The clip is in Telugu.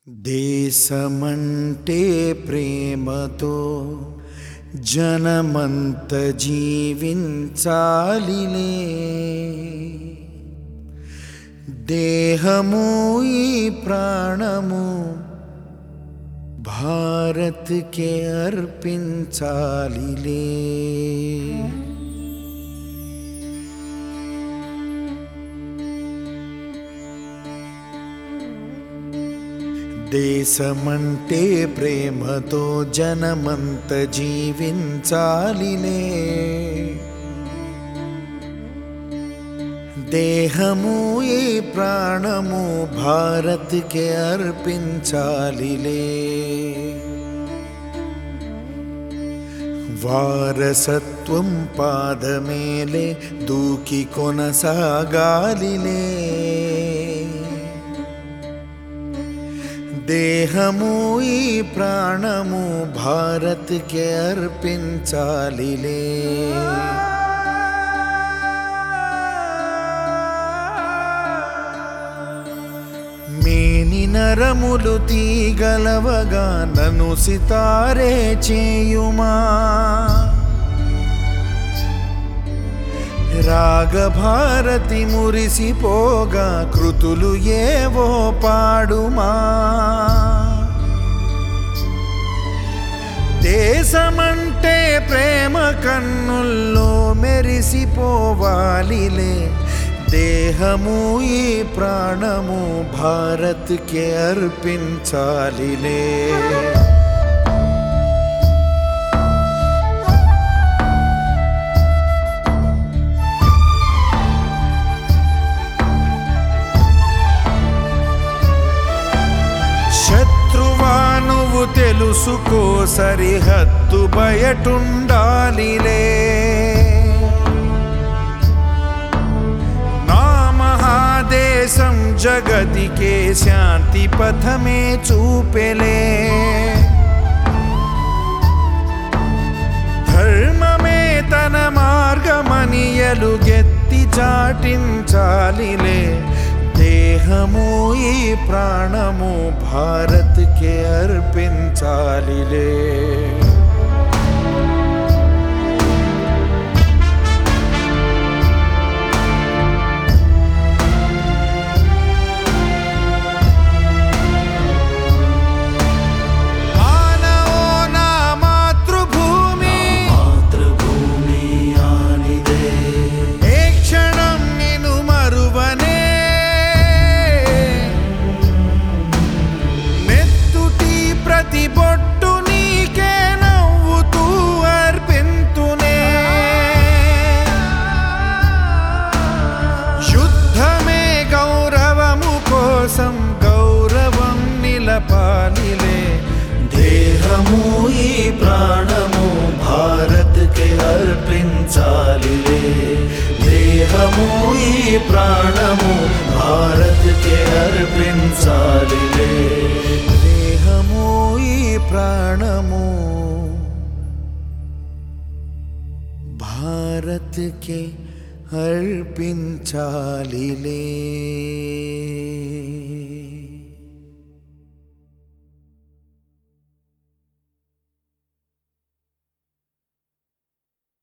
దేశమంటే ప్రేమతో జనమంత జీవించాలిలే దేహము ఈ ప్రాణము భారత్కే అర్పించాలిలే దేశమంటే ప్రేమతో జనమంత జీవించాలిలే దేహము ఈ ప్రాణము భారత్కే అర్పించాలిలే వారసత్వం పాదమేలే దూకి కొనసాగాలిలే దేహము ఈ ప్రాణము భారత్కే అర్పించాలిలే మేని నరములు తీగలవగా నన్ను సితారే చేయుమా రాగభారతి మురిసిపోగా కృతులు ఏవో పాడుమా దేశమంటే ప్రేమ కన్నుల్లో మెరిసిపోవాలిలే దేహము ఈ ప్రాణము భారత్కే అర్పించాలిలే శత్రువా నువ్వు తెలుసుకో సరిహద్దు బయటుండాలిలే నా మహాదేశం జగతికే శాంతి పథమే చూపెలే ధర్మమే తన మార్గమని ఎలుగెత్తి చాటించాలిలే దేహము ఈ ప్రాణము భారత్కే అర్పించాలిలే ఆనవో నా మాతృభూమి మాతృభూమి ఆనిదే ఏ క్షణం నిన్ను మరువనే నెత్తుటి ప్రతి బొట్టు నీకే నవ్వుతూ అర్పింతునే యుద్ధమే గౌరవము కోసం గౌరవం నిలపాలిలే దేహము ఈ ప్రాణము భారత్కే అర్పించాలిలే దేహము ఈ ప్రాణము భారత్కే అర్పించాలిలే దేహము ఈ ప్రాణము భారత్కే అర్పించాలిలే